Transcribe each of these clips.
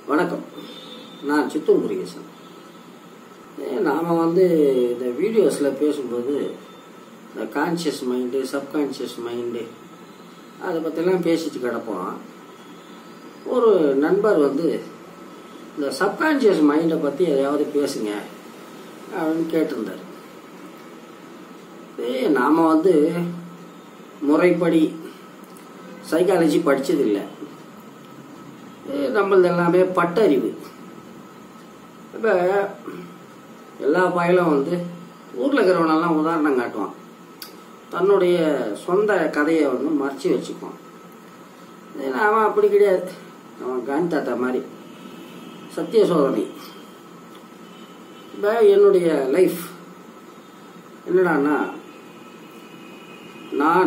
வணக்கம் நான் சித்தூர் முருகேசன் நாம் வந்து இந்த வீடியோஸில் பேசும்போது இந்த கான்ஷியஸ் மைண்டு சப்கான்ஷியஸ் மைண்டு அதை பற்றிலாம் பேசிட்டு கிடப்போம் ஒரு நண்பர் வந்து இந்த சப்கான்ஷியஸ் மைண்டை பற்றி எதையாவது பேசுங்க அப்படின்னு கேட்டிருந்தார் ஏய் நாம் வந்து முறைப்படி சைக்காலஜி படித்ததில்லை நம்மளது எல்லாமே பட்டறிவு இப்போ எல்லா பாயிலும் வந்து ஊரில் இருக்கிறவனெல்லாம் உதாரணம் காட்டுவான் தன்னுடைய சொந்த கதையை வந்து மறைச்சி வச்சுக்குவான் இது அவன் அப்படி கிடையாது அவன் காந்தி தாத்தா மாதிரி சத்திய சோதனை இப்போ என்னுடைய லைஃப் என்னடான்னா நான்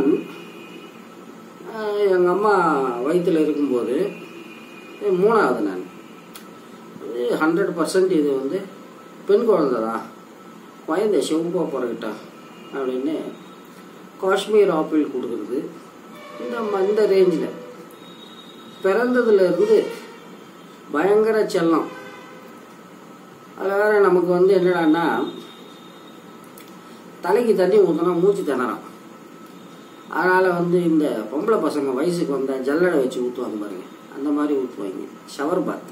எங்கள் அம்மா வயிற்றில் இருக்கும்போது இது மூணாவது நான் இது ஹண்ட்ரட் பர்சன்ட் இது வந்து பெண் குழந்தை தான் குழந்தை செவப்பா பிறகிட்டான் அப்படின்னு காஷ்மீர் ஆப்பிள் கொடுக்குறது இந்த ம- இந்த ரேஞ்சில் பிறந்ததுலேருந்து பயங்கர செல்லம் அதில் வேற நமக்கு வந்து என்னடான்னா தலைக்கு தண்ணி ஊற்றினா மூச்சு திணறான் அதனால் வந்து இந்த பொம்பளை பசங்க வயசுக்கு வந்தால் ஜல்லடை வச்சு ஊற்றுவாங்க பாருங்க அந்த மாதிரி ஊற்றுவாங்க ஷவர் பாத்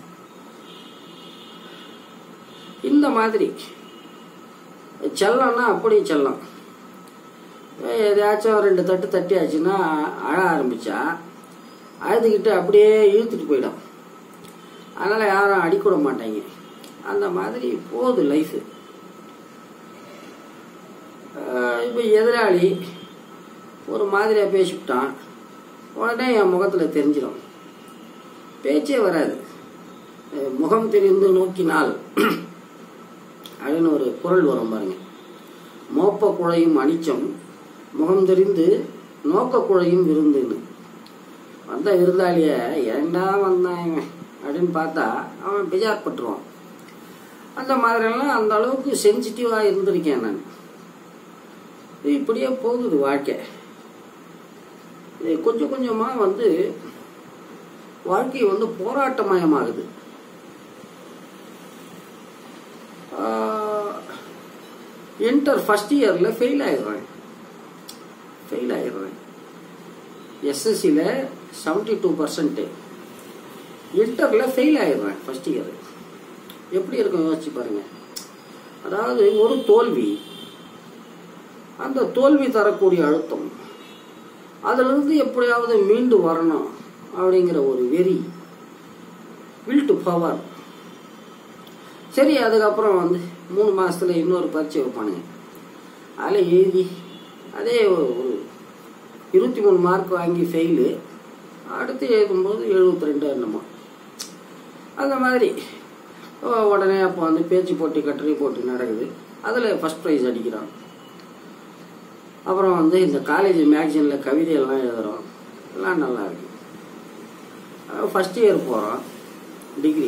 இந்த மாதிரி செல்லம்னா அப்படி செல்லம் எதையாச்சும் ரெண்டு தட்டு தட்டியாச்சுன்னா அழ ஆரம்பிச்சா அழுதுகிட்டு அப்படியே இழுத்துட்டு போயிடும் அதனால் யாரும் அடிக்கூட மாட்டாங்க அந்த மாதிரி போகுது லைஃபு இப்போ எதிராளி ஒரு மாதிரியாக பேசிவிட்டான் உடனே என் முகத்தில் தெரிஞ்சிடும் பேச்சே வராது அஹ் முகம் தெரிந்து நோக்கினால் அப்படின்னு ஒரு குரல் வரும் பாருங்க மோப்ப குழையும் அனிச்சம் முகம் தெரிந்து நோக்க குழையும் விருந்துன்னு வந்த விருந்தாளிய ஏண்டா வந்தான் இவன் அப்படின்னு பார்த்தா அவன் பிஜார் பட்டுருவான் அந்த மாதிரியெல்லாம் அந்த அளவுக்கு சென்சிட்டிவாக இருந்திருக்கேன் நான் இது இப்படியே போகுது வாழ்க்கை இது கொஞ்சம் கொஞ்சமாக வந்து வாழ்க்கை வந்து போராட்டமயமாகுது இன்டர் ஃபர்ஸ்ட் இயரில் ஃபெயில் ஆயிடுறேன் ஃபெயில் ஆயிடுறேன் எஸ்எஸ்சியில் செவன்டி டூ பர்சன்ட்டு இன்டரில் ஃபெயில் ஆயிடுறேன் ஃபர்ஸ்ட் இயர் எப்படி இருக்கும் யோசிச்சு பாருங்க அதாவது ஒரு தோல்வி அந்த தோல்வி தரக்கூடிய அழுத்தம் அதிலிருந்து எப்படியாவது மீண்டு வரணும் அப்படிங்கிற ஒரு வெறி வில் டு பவர் சரி அதுக்கப்புறம் வந்து மூணு மாசத்துல இன்னொரு பரீட்சை வைப்பானுங்க அதில் எழுதி அதே ஒரு ஒரு இருபத்தி மூணு மார்க் வாங்கி ஃபெயிலு அடுத்து எழுதும்போது எழுபத்தி ரெண்டு என்னமோ அந்த மாதிரி ஓ, உடனே அப்போ வந்து பேச்சு போட்டி கட்டுரை போட்டி நடக்குது அதில் ஃபஸ்ட் ப்ரைஸ் அடிக்கிறான் அப்புறம் வந்து இந்த காலேஜ் மேக்சினில் கவிதையெல்லாம் எழுதுகிறோம் எல்லாம் நல்லா இருக்கு ஃபஸ்ட் இயர் போகிறோம் டிகிரி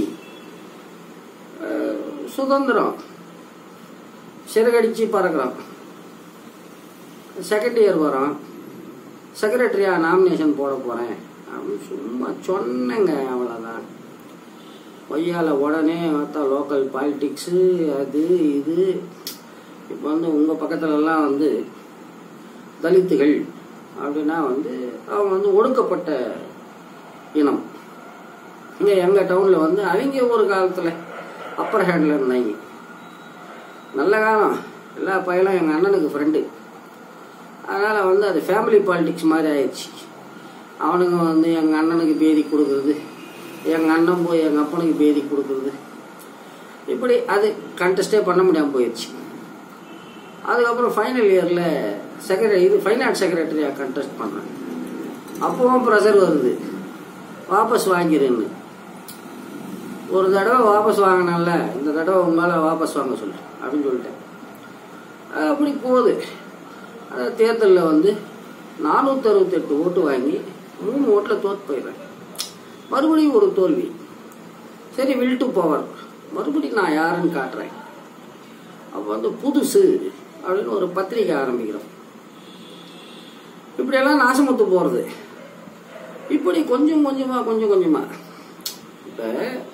சுதந்திரம் சிறகடிச்சு பறக்கிறோம் செகண்ட் இயர் வரோம் செக்ரட்டரியாக நாமினேஷன் போட போகிறேன் அப்படின்னு சும்மா சொன்னேங்க அவ்வளோதான் பொய்யால உடனே பார்த்தா லோக்கல் பாலிட்டிக்ஸு அது இது இப்போ வந்து உங்கள் பக்கத்துலலாம் வந்து தலித்துகள் அப்படின்னா வந்து அவங்க வந்து ஒடுக்கப்பட்ட இனம் இங்கே எங்கள் டவுனில் வந்து அவங்க ஒரு காலத்தில் அப்பர் ஹேண்டில் இருந்தாங்க நல்ல காலம் எல்லா பையனும் எங்கள் அண்ணனுக்கு ஃப்ரெண்டு அதனால் வந்து அது ஃபேமிலி பாலிடிக்ஸ் மாதிரி ஆயிடுச்சு அவனுங்க வந்து எங்கள் அண்ணனுக்கு பேதி கொடுக்குறது எங்கள் அண்ணன் போய் எங்கள் அப்பனுக்கு பேதி கொடுக்குறது இப்படி அது கண்டெஸ்டே பண்ண முடியாமல் போயிடுச்சு அதுக்கப்புறம் ஃபைனல் இயரில் செக்ரட்டரி இது ஃபைனான்ஸ் செக்ரட்டரியாக கண்டெஸ்ட் பண்ணேன் அப்பவும் ப்ரெஷர் வருது வாபஸ் வாங்கிருன்னு ஒரு தடவை வாபஸ் வாங்கினேன்ல இந்த தடவை உங்களால் வாபஸ் வாங்க சொல்லு அப்படின்னு சொல்லிட்டேன் அது அப்படி போகுது அதாவது தேர்தலில் வந்து நானூற்றி அறுபத்தெட்டு ஓட்டு வாங்கி மூணு ஓட்டில் தோற்று போயிடுறேன் மறுபடியும் ஒரு தோல்வி சரி வில் டு பவர் மறுபடியும் நான் யாருன்னு காட்டுறேன் அப்போ வந்து புதுசு அப்படின்னு ஒரு பத்திரிக்கை ஆரம்பிக்கிறோம் இப்படியெல்லாம் நாசமுத்து போகிறது இப்படி கொஞ்சம் கொஞ்சமாக கொஞ்சம் கொஞ்சமாக இப்போ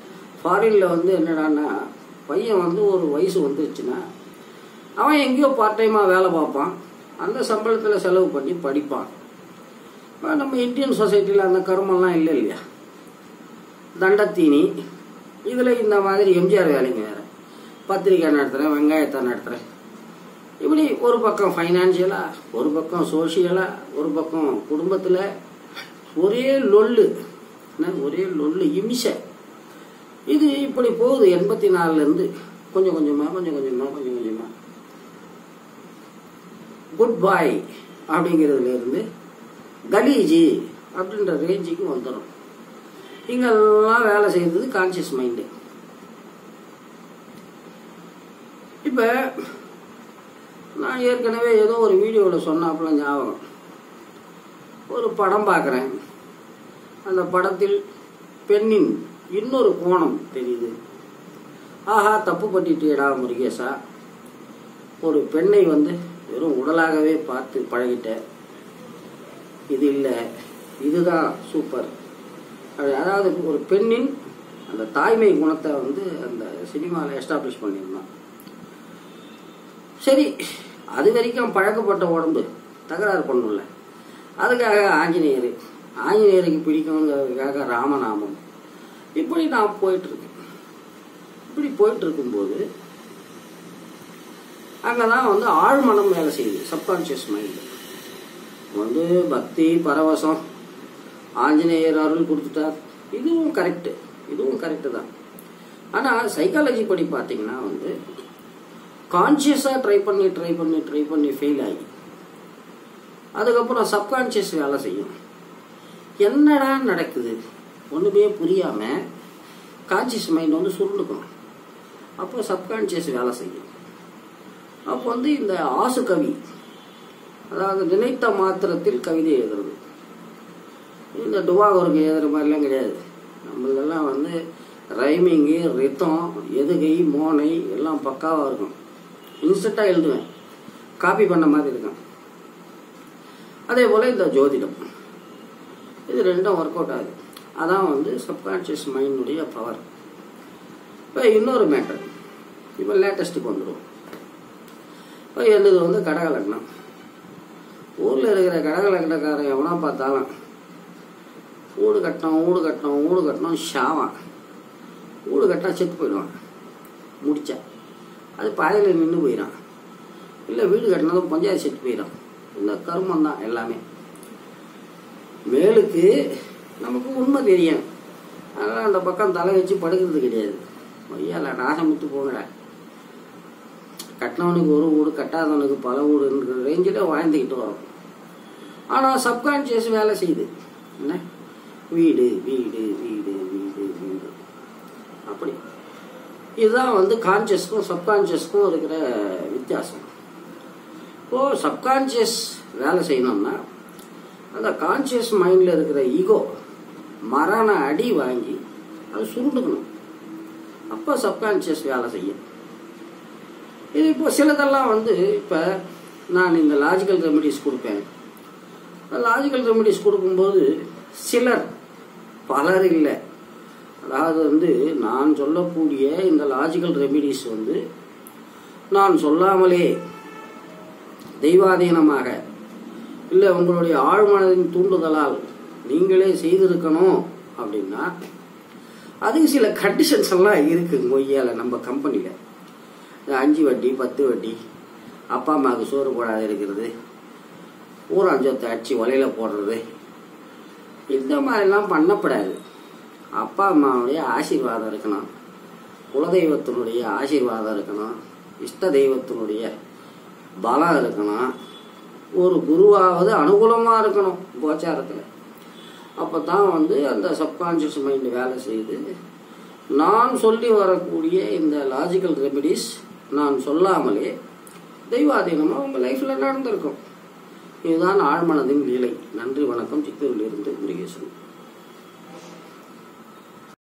ஃபாரினில் வந்து என்னடான்னா பையன் வந்து ஒரு வயசு வந்துருச்சுன்னா அவன் எங்கேயோ பார்ட் டைமாக வேலை பார்ப்பான் அந்த சம்பளத்தில் செலவு பண்ணி படிப்பான் ஆனா, நம்ம இந்தியன் சொசைட்டியில் அந்த கர்மம்லாம் இல்லை இல்லையா தண்டத்தீனி இதில் இந்த மாதிரி எம்ஜிஆர் வேலைங்க வேறு பத்திரிக்கை நடத்துகிறேன் வெங்காயத்தை நடத்துகிறேன் இப்படி ஒரு பக்கம் ஃபைனான்சியலாக ஒரு பக்கம் சோஷியலாக ஒரு பக்கம் குடும்பத்தில் ஒரே லொல்லு என்ன, ஒரே லொல்லு இமிசை இது இப்படி போகுது எண்பத்தி நாலுலேருந்து கொஞ்சம் கொஞ்சமாக கொஞ்சம் கொஞ்சமாக கொஞ்சம் கொஞ்சமாக குட் பாய் அப்படிங்கிறதுல இருந்து கலீஜி அப்படின்ற ரேஞ்சுக்கு வந்துடும் இங்கெல்லாம் வேலை செய்யறது கான்சியஸ் மைண்டு இப்போ நான் ஏற்கனவே ஏதோ ஒரு வீடியோவில் சொன்னாப்புல ஞாபகம் ஒரு படம் பார்க்குறேன் அந்த படத்தில் பெண்ணின் இன்னொரு கோணம் தெரியுது ஆஹா தப்பு பண்ணிட்டியடா முருகேசா ஒரு பெண்ணை வந்து வெறும் உடலாகவே பார்த்து பழகிட்ட இது இல்லை இதுதான் சூப்பர் அது- அதாவது ஒரு பெண்ணின் அந்த தாய்மை குணத்தை வந்து அந்த சினிமாவில் எஸ்டாப்ளிஷ் பண்ணியிருந்தான் சரி அது வரைக்கும் பழக்கப்பட்ட உடம்பு தகராறு பண்ணும்ல அதுக்காக ஆஞ்சநேயர் ஆஞ்சநேயருக்கு பிடிக்குங்கிறதுக்காக ராமநாமம் இப்படி நான் போயிட்டு இருக்கேன் இப்படி போயிட்டு இருக்கும்போது அங்கே தான் வந்து ஆழ்மனம் வேலை செய்யுது சப்கான்ஷியஸ் மைண்டு வந்து பக்தி பரவசம் ஆஞ்சநேயர் அருள் கொடுத்துட்டார் இதுவும் கரெக்டு இதுவும் கரெக்டு தான் ஆனால் சைக்காலஜி படி பார்த்தீங்கன்னா வந்து கான்சியஸாக ட்ரை பண்ணி ட்ரை பண்ணி ட்ரை பண்ணி ஃபெயில் ஆகி அதுக்கப்புறம் சப்கான்ஷியஸ் வேலை செய்யும் என்னடா நடக்குது ஒன்றுமே புரியாமல் கான்சியஸ் மைண்ட் வந்து சுருண்டுக்கும் அப்போ சப்கான்ஷியஸ் வேலை செய்யும் அப்போ வந்து இந்த ஆசு கவி அதாவது நினைத்த மாத்திரத்தில் கவிதை எழுதுறது இந்த டுவாகருக்கு எழுதுற மாதிரிலாம் கிடையாது நம்மளெல்லாம் வந்து ரைமிங்கு ரித்தம் எதுகை மோனை எல்லாம் பக்காவாக இருக்கும் இன்ஸ்டண்ட்டாக எழுதுவேன் காப்பி பண்ண மாதிரி இருக்கும் அதே போல் இந்த ஜோதிடம் இது ரெண்டும் ஒர்க் அவுட் ஆகுது அதான் வந்து சப்கான்ஷியஸ் மைண்டுடைய பவர் இப்போ இன்னொரு மேட்டர் இப்போ லேட்டஸ்ட்டுக்கு வந்துடும் இப்போ என்னது வந்து கடக லக்னம் ஊரில் இருக்கிற கடக லக்னக்காரன் எவனா பார்த்தாலும் வீடு கட்டணும் வீடு கட்டணும் வீடு கட்டணும் ஷாவான் வீடு கட்டினா செத்து போயிடுவான் முடிச்சா அது பாதையில் நின்று போயிடான் இல்லை வீடு கட்டினதும் பஞ்சாயத்து செத்து போயிடும் இந்த கருமம் தான் எல்லாமே மேலுக்கு நமக்கு உண்மை தெரியும் அதனால் அந்த பக்கம் தலை வச்சு படுக்கிறது கிடையாது ஐயால நாசமுத்து போங்கடா கட்டினவனுக்கு ஒரு வீடு கட்டாதவனுக்கு பல வீடுன்ற ரேஞ்சில் வாழ்ந்துக்கிட்டு வரோம் ஆனால் சப்கான்ஷியஸ் வேலை செய்யுது என்ன வீடு வீடு வீடு வீடு வீடு அப்படி இதுதான் வந்து கான்சியஸ்க்கும் சப்கான்ஷியஸ்க்கும் இருக்கிற வித்தியாசம் இப்போ சப்கான்ஷியஸ் வேலை செய்யணும்னா அந்த கான்சியஸ் மைண்டில் இருக்கிற ஈகோ மரண அடி வாங்கி அது சுருண்டுக்கணும் அப்போ சப்கான்ஷியஸ் வேலை செய்யும் இது இப்போ சிலதெல்லாம் வந்து இப்போ நான் இந்த லாஜிக்கல் ரெமெடிஸ் கொடுப்பேன் லாஜிக்கல் ரெமெடிஸ் கொடுக்கும்போது சிலர் பலர் இல்லை அதாவது வந்து நான் சொல்லக்கூடிய இந்த லாஜிக்கல் ரெமெடிஸ் வந்து நான் சொல்லாமலே தெய்வாதீனமாக இல்லை உங்களுடைய ஆழ்மனதின் தூண்டுதலால் நீங்களே செய்திருக்கணும் அப்படின்னா அதுக்கு சில கண்டிஷன்ஸ் எல்லாம் இருக்கு மொய்யால நம்ம கம்பெனியில் அஞ்சு வட்டி பத்து வட்டி அப்பா அம்மாவுக்கு சோறு போடாத இருக்கிறது ஊராஞ்சொத்தை அடிச்சு வலையில போடுறது இந்த மாதிரிலாம் பண்ணப்படாது அப்பா அம்மாவுடைய ஆசீர்வாதம் இருக்கணும் குலதெய்வத்தினுடைய ஆசீர்வாதம் இருக்கணும் இஷ்ட தெய்வத்தினுடைய பலம் இருக்கணும் ஒரு குருவாவது அனுகூலமாக இருக்கணும் கோச்சாரத்தில் அப்போ தான் வந்து அந்த சப்கான்ஷியஸ் மைண்டு வேலை செய்து நான் சொல்லி வரக்கூடிய இந்த லாஜிக்கல் ரெமெடிஸ் நான் சொல்லாமலே தெய்வாதீனமாக உங்கள் லைஃப்பில் நடந்திருக்கும் இதுதான் ஆழ்மனதின் லீலை நன்றி வணக்கம் சித்தூரிலிருந்து முருகேசன்